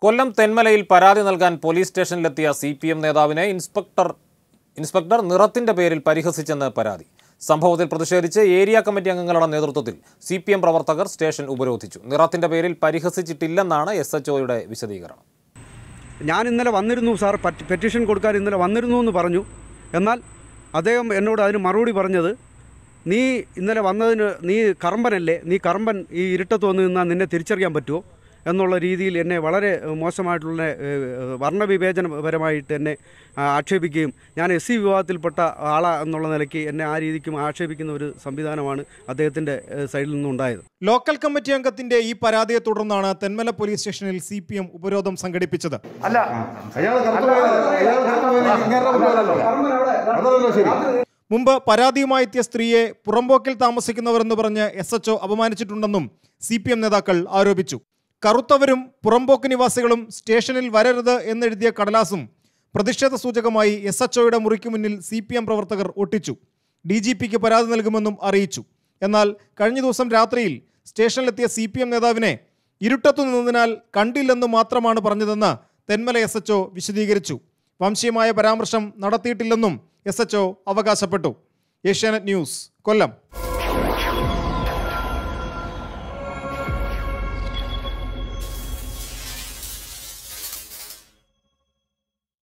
കൊല്ലം തെന്മലയിൽ പരാതി നൽകാൻ പോലീസ് സ്റ്റേഷനിലെത്തിയ സി പി എം നേതാവിനെ ഇൻസ്പെക്ടർ ഇൻസ്പെക്ടർ നിറത്തിന്റെ പേരിൽ പരിഹസിച്ചെന്ന് പരാതി സംഭവത്തിൽ പ്രതിഷേധിച്ച് ഏരിയ കമ്മിറ്റി അംഗങ്ങളുടെ നേതൃത്വത്തിൽ സി പി എം പ്രവർത്തകർ സ്റ്റേഷൻ ഉപരോധിച്ചു നിറത്തിന്റെ പേരിൽ പരിഹസിച്ചിട്ടില്ലെന്നാണ് എസ് എച്ച് ഒയുടെ വിശദീകരണം ഞാൻ ഇന്നലെ വന്നിരുന്നു സാർ പറ്റ് പെറ്റീഷൻ കൊടുക്കാൻ ഇന്നലെ വന്നിരുന്നു എന്ന് പറഞ്ഞു എന്നാൽ അദ്ദേഹം എന്നോട് അതിന് മറുപടി പറഞ്ഞത് നീ ഇന്നലെ വന്നതിന് നീ കറമ്പനല്ലേ നീ കറമ്പൻ ഈ ഇരുട്ടത്ത് വന്ന് നിന്നാൽ നിന്നെ തിരിച്ചറിയാൻ പറ്റുമോ എന്നുള്ള രീതിയിൽ എന്നെ വളരെ ഏഹ്, മോശമായിട്ടുള്ള ഏഹ്, വർണ്ണവിവേചനപരമായിട്ട് എന്നെ ആ, ആക്ഷേപിക്കുകയും ഞാൻ എസ് സി വിഭാഗത്തിൽപ്പെട്ട ആളാ എന്നുള്ള നിലയ്ക്ക് എന്നെ ആ രീതിക്കും ആക്ഷേപിക്കുന്ന ഒരു സംവിധാനമാണ് അദ്ദേഹത്തിൻ്റെ ഏഹ്, സൈഡിൽ നിന്നുണ്ടായത് ലോക്കൽ കമ്മിറ്റി അംഗത്തിന്റെ ഈ പരാതിയെ തുടർന്നാണ് തെന്മല പോലീസ് സ്റ്റേഷനിൽ സി പി എം ഉപരോധം സംഘടിപ്പിച്ചത് അല്ല അയാൾ കറുത്ത പോയത് അയാൾ കറുത്ത പോയത് ഇങ്ങനെ പറ്റുമല്ലോ അതല്ലല്ലോ ശരി മുമ്പ് പരാതിയുമായി എത്തിയ സ്ത്രീയെ പുറമ്പോക്കിൽ താമസിക്കുന്നവരെന്ന് പറഞ്ഞ് എസ് എച്ച് അപമാനിച്ചിട്ടുണ്ടെന്നും സി പി എം നേതാക്കൾ ആരോപിച്ചു കറുത്തവരും പുറമ്പോക്ക് നിവാസികളും സ്റ്റേഷനിൽ വരരുത് എന്നെഴുതിയ കടലാസും പ്രതിഷേധ സൂചകമായി എസ് എച്ച് ഒയുടെ മുറിക്ക് മുന്നിൽ സി പി എം പ്രവർത്തകർ ഒട്ടിച്ചു ഡി ജി പിക്ക് പരാതി നൽകുമെന്നും അറിയിച്ചു എന്നാൽ കഴിഞ്ഞ ദിവസം രാത്രിയിൽ സ്റ്റേഷനിലെത്തിയ സി പി എം നേതാവിനെ ഇരുട്ടത്തു നിന്നതിനാൽ കണ്ടില്ലെന്ന് മാത്രമാണ് പറഞ്ഞതെന്ന് തെന്മല എസ് എച്ച് വിശദീകരിച്ചു വംശീയമായ പരാമർശം നടത്തിയിട്ടില്ലെന്നും എസ് എച്ച് അവകാശപ്പെട്ടു ഏഷ്യാനെറ്റ് ന്യൂസ് കൊല്ലം